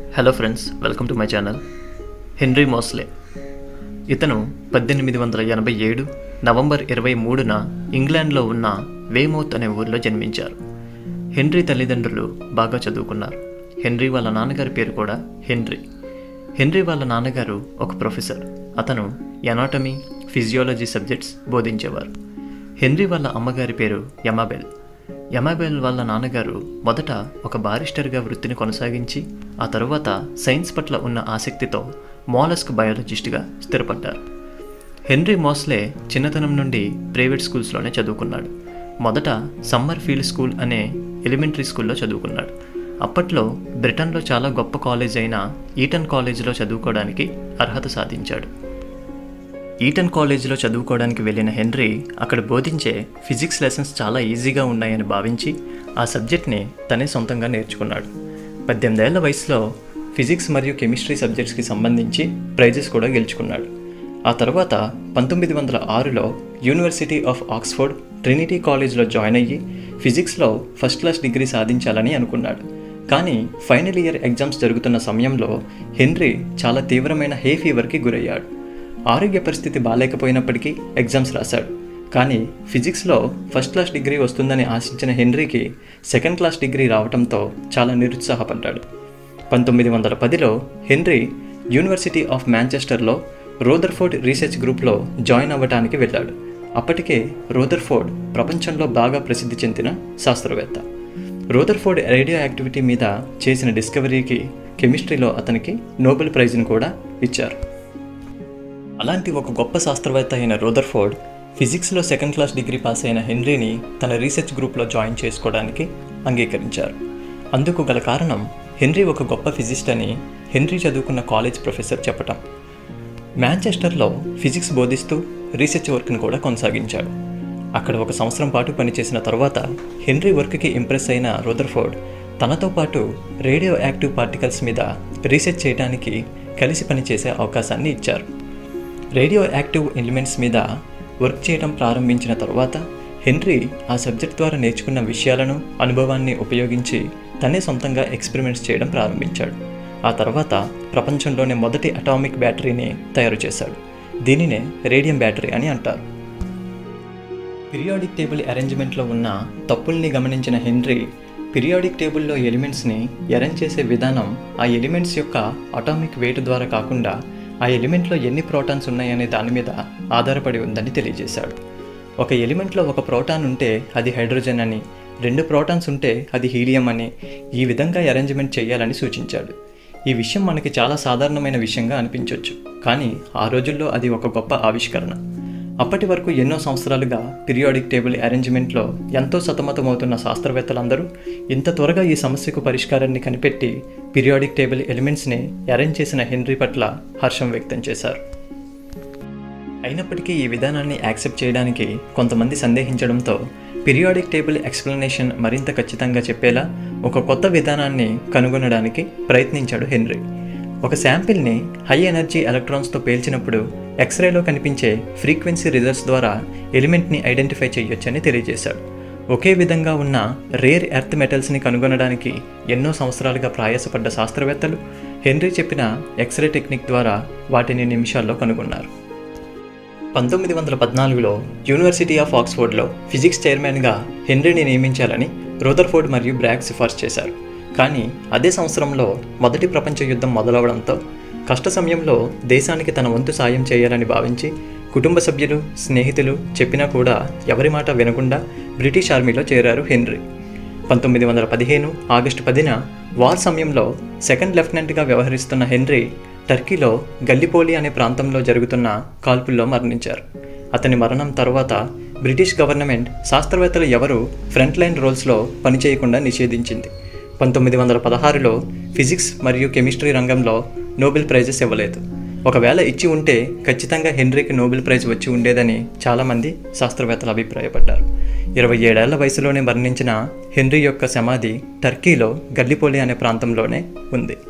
hello friends welcome to my channel Henry Moseley ఇతను పద్దెనిమిది వందల ఎనభై ఏడు నవంబర్ ఇరవై మూడున ఇంగ్లాండ్లో ఉన్న వేమౌత్ అనే ఊరిలో జన్మించారు హెన్రీ తల్లిదండ్రులు బాగా చదువుకున్నారు హెన్రీ వాళ్ళ నాన్నగారి పేరు కూడా హెన్రీ హెన్రీ వాళ్ళ నాన్నగారు ఒక ప్రొఫెసర్ అతను ఎనాటమీ ఫిజియాలజీ సబ్జెక్ట్స్ బోధించేవారు హెన్రీ వాళ్ళ అమ్మగారి పేరు యమాబెల్ యమాబెల్ వాళ్ళ నాన్నగారు మొదట ఒక బారిస్టర్గా వృత్తిని కొనసాగించి ఆ తరువాత సైన్స్ పట్ల ఉన్న ఆసక్తితో మోలస్క్ బయాలజిస్ట్గా స్థిరపడ్డారు హెన్రీ మోస్లే చిన్నతనం నుండి ప్రైవేట్ స్కూల్స్లోనే చదువుకున్నాడు మొదట సమ్మర్ ఫీల్డ్ స్కూల్ అనే ఎలిమెంటరీ స్కూల్లో చదువుకున్నాడు అప్పట్లో బ్రిటన్లో చాలా గొప్ప కాలేజ్ అయిన ఈటన్ కాలేజీలో చదువుకోవడానికి అర్హత సాధించాడు ఈటన్ కాలేజీలో చదువుకోవడానికి వెళ్ళిన హెన్రీ అక్కడ బోధించే ఫిజిక్స్ లెసన్స్ చాలా ఈజీగా ఉన్నాయని భావించి ఆ సబ్జెక్ట్ని తనే సొంతంగా నేర్చుకున్నాడు పద్దెనిమిదేళ్ల వయసులో ఫిజిక్స్ మరియు కెమిస్ట్రీ సబ్జెక్ట్స్కి సంబంధించి ప్రైజెస్ కూడా గెలుచుకున్నాడు ఆ తర్వాత పంతొమ్మిది వందల ఆరులో యూనివర్సిటీ ఆఫ్ ఆక్స్ఫర్డ్ ట్రినిటీ కాలేజ్లో జాయిన్ అయ్యి ఫిజిక్స్లో ఫస్ట్ క్లాస్ డిగ్రీ సాధించాలని అనుకున్నాడు కానీ ఫైనల్ ఇయర్ ఎగ్జామ్స్ జరుగుతున్న సమయంలో హెన్రీ చాలా తీవ్రమైన హే ఫీవర్కి గురయ్యాడు ఆరోగ్య పరిస్థితి బాగాలేకపోయినప్పటికీ ఎగ్జామ్స్ రాశాడు కానీ ఫిజిక్స్లో ఫస్ట్ క్లాస్ డిగ్రీ వస్తుందని ఆశించిన హెన్రీకి సెకండ్ క్లాస్ డిగ్రీ రావడంతో చాలా నిరుత్సాహపడ్డాడు పంతొమ్మిది వందల పదిలో హెన్రీ యూనివర్సిటీ ఆఫ్ మాంచెస్టర్లో రోదర్ఫోర్డ్ రీసెర్చ్ గ్రూప్లో జాయిన్ అవ్వడానికి వెళ్ళాడు అప్పటికే రోదర్ఫోర్డ్ ప్రపంచంలో బాగా ప్రసిద్ధి చెందిన శాస్త్రవేత్త రోదర్ఫోర్డ్ రేడియో యాక్టివిటీ మీద చేసిన డిస్కవరీకి కెమిస్ట్రీలో అతనికి నోబెల్ ప్రైజ్ను కూడా ఇచ్చారు అలాంటి ఒక గొప్ప శాస్త్రవేత్త అయిన రోదర్ఫోర్డ్ ఫిజిక్స్లో సెకండ్ క్లాస్ డిగ్రీ పాస్ అయిన హెన్రీని తన రీసెర్చ్ గ్రూప్లో జాయిన్ చేసుకోవడానికి అంగీకరించారు అందుకు గల కారణం హెన్రీ ఒక గొప్ప ఫిజిస్ట్ అని హెన్రీ చదువుకున్న కాలేజ్ ప్రొఫెసర్ చెప్పటం మాంచెస్టర్లో ఫిజిక్స్ బోధిస్తూ రీసెర్చ్ వర్క్ను కూడా కొనసాగించాడు అక్కడ ఒక సంవత్సరం పాటు పనిచేసిన తర్వాత హెన్రీ వర్క్కి ఇంప్రెస్ అయిన రోదర్ఫోర్డ్ తనతో పాటు రేడియో యాక్టివ్ పార్టికల్స్ మీద రీసెర్చ్ చేయడానికి కలిసి పనిచేసే అవకాశాన్ని ఇచ్చారు రేడియో యాక్టివ్ ఎలిమెంట్స్ మీద వర్క్ చేయడం ప్రారంభించిన తర్వాత హెన్రీ ఆ సబ్జెక్ట్ ద్వారా నేర్చుకున్న విషయాలను అనుభవాన్ని ఉపయోగించి తనే సొంతంగా ఎక్స్పెరిమెంట్స్ చేయడం ప్రారంభించాడు ఆ తర్వాత ప్రపంచంలోనే మొదటి అటామిక్ బ్యాటరీని తయారు చేశాడు దీనినే రేడియం బ్యాటరీ అని అంటారు పిరియాడిక్ టేబుల్ అరేంజ్మెంట్లో ఉన్న తప్పుల్ని గమనించిన హెన్రీ పిరియాడిక్ టేబుల్లో ఎలిమెంట్స్ని అరేంజ్ చేసే విధానం ఆ ఎలిమెంట్స్ యొక్క అటామిక్ వెయిట్ ద్వారా కాకుండా ఆ ఎలిమెంట్లో ఎన్ని ప్రోటాన్స్ ఉన్నాయనే దాని మీద ఆధారపడి ఉందని తెలియజేశాడు ఒక ఎలిమెంట్లో ఒక ప్రోటాన్ ఉంటే అది హైడ్రోజన్ అని రెండు ప్రోటాన్స్ ఉంటే అది హీలియం అని ఈ విధంగా అరేంజ్మెంట్ చేయాలని సూచించాడు ఈ విషయం మనకి చాలా సాధారణమైన విషయంగా అనిపించవచ్చు కానీ ఆ రోజుల్లో అది ఒక గొప్ప ఆవిష్కరణ అప్పటి వరకు ఎన్నో సంవత్సరాలుగా పీరియాడిక్ టేబుల్ అరేంజ్మెంట్లో ఎంతో సతమతమవుతున్న శాస్త్రవేత్తలందరూ ఇంత త్వరగా ఈ సమస్యకు పరిష్కారాన్ని కనిపెట్టి పీరియాడిక్ టేబుల్ ఎలిమెంట్స్ని అరేంజ్ చేసిన హెన్రీ పట్ల హర్షం వ్యక్తం చేశారు అయినప్పటికీ ఈ విధానాన్ని యాక్సెప్ట్ చేయడానికి కొంతమంది సందేహించడంతో పీరియాడిక్ టేబుల్ ఎక్స్ప్లెనేషన్ మరింత ఖచ్చితంగా చెప్పేలా ఒక కొత్త విధానాన్ని కనుగొనడానికి ప్రయత్నించాడు హెన్రీ ఒక శాంపిల్ని హై ఎనర్జీ ఎలక్ట్రాన్స్తో పేల్చినప్పుడు ఎక్స్రేలో కనిపించే ఫ్రీక్వెన్సీ రిజల్ట్స్ ద్వారా ఎలిమెంట్ని ఐడెంటిఫై చేయొచ్చని తెలియజేశాడు ఒకే విధంగా ఉన్న రేర్ ఎర్త్ మెటల్స్ని కనుగొనడానికి ఎన్నో సంవత్సరాలుగా ప్రయాసపడ్డ శాస్త్రవేత్తలు హెన్రీ చెప్పిన ఎక్స్రే టెక్నిక్ ద్వారా వాటిని నిమిషాల్లో కనుగొన్నారు పంతొమ్మిది వందల పద్నాలుగులో యూనివర్సిటీ ఆఫ్ ఆక్స్ఫోర్డ్లో ఫిజిక్స్ చైర్మన్గా హెన్రీని నియమించాలని రోదర్ఫోర్డ్ మరియు బ్రాగ్ సిఫార్సు చేశారు కానీ అదే సంవత్సరంలో మొదటి ప్రపంచ యుద్ధం మొదలవడంతో కష్ట సమయంలో దేశానికి తన వంతు సాయం చేయాలని భావించి కుటుంబ సభ్యులు స్నేహితులు చెప్పినా కూడా ఎవరి మాట వినకుండా బ్రిటిష్ ఆర్మీలో చేరారు హెన్రీ పంతొమ్మిది వందల పదిహేను ఆగస్టు పదిన వార్ సమయంలో సెకండ్ లెఫ్టినెంట్గా వ్యవహరిస్తున్న హెన్రీ టర్కీలో గల్లిపోలి అనే ప్రాంతంలో జరుగుతున్న కాల్పుల్లో మరణించారు అతని మరణం తర్వాత బ్రిటిష్ గవర్నమెంట్ శాస్త్రవేత్తలు ఎవరూ ఫ్రంట్ లైన్ రోల్స్లో పనిచేయకుండా నిషేధించింది పంతొమ్మిది వందల పదహారులో ఫిజిక్స్ మరియు కెమిస్ట్రీ రంగంలో నోబెల్ ప్రైజెస్ ఇవ్వలేదు ఒకవేళ ఇచ్చి ఉంటే ఖచ్చితంగా హెన్రీకి నోబెల్ ప్రైజ్ వచ్చి ఉండేదని చాలామంది శాస్త్రవేత్తలు అభిప్రాయపడ్డారు ఇరవై ఏడేళ్ల వయసులోనే మరణించిన హెన్రీ యొక్క సమాధి టర్కీలో గల్లిపోలి అనే ప్రాంతంలోనే ఉంది